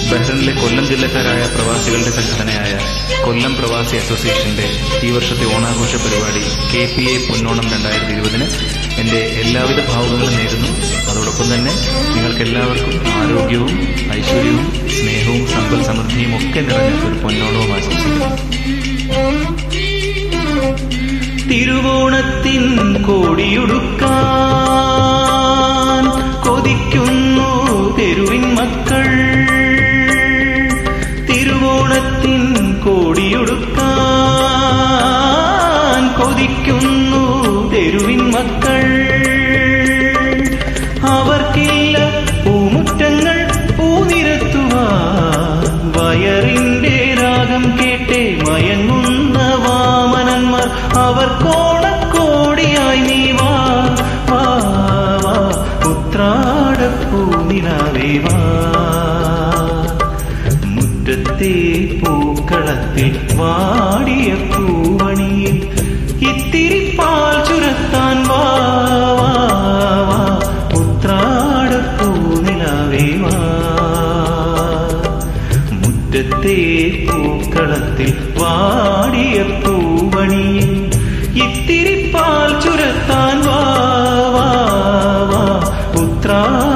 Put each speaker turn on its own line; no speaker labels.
ബഹ്റിനിലെ കൊല്ലം ജില്ലക്കാരായ പ്രവാസികളുടെ സംഘടനയായ കൊല്ലം പ്രവാസി അസോസിയേഷന്റെ ഈ വർഷത്തെ ഓണാഘോഷ പരിപാടി കെ പി എ പൊന്നോണം രണ്ടായിരത്തി ഇരുപതിന് എന്റെ എല്ലാവിധ ഭാവുകങ്ങളും നേരുന്നു അതോടൊപ്പം തന്നെ നിങ്ങൾക്ക് എല്ലാവർക്കും ആരോഗ്യവും ഐശ്വര്യവും സ്നേഹവും സമ്പൽ സമൃദ്ധിയും ഒക്കെ നിറഞ്ഞ ഒരു പൊന്നോണവും ആശംസിക്കുന്നു തിരുവോണത്തിൻ കോടിയുടുക്കാൻ കൊതിക്കുന്നു തെരുവിൻ മക്കൾ തിരുവോണത്തിൻ കോടിയുടുക്കാൻ കൊതിക്കുന്നു തെരുവിൻ മക്കൾ അവർക്കില്ല പൂമുറ്റങ്ങൾ പൂനിരത്തുവാൻ വയറിന്റെ രാഗം കേട്ടേ മയങ്ങുന്ന വാമനന്മാർ അവർ കോണക്കോടിയായി നീ വാ വാ വാ ഉത്രാടപ്പൂനിലാവേ വാ മുറ്റത്തെ പൂക്കളത്തിൽ വാടിയ പൂവണിയിൽ ഇത്തിരി പാൽ ചുരത്താൻ വാ വാ വാ ഉത്രാടപ്പൂനിലാവേ വാ മുറ്റത്തെ പൂക്കളത്തിൽ വാടിയ പൂവണിയിൽ ഇത്തിരി പാൽ ചുരത്താൻ വാ വാ വാ ഉത്രാ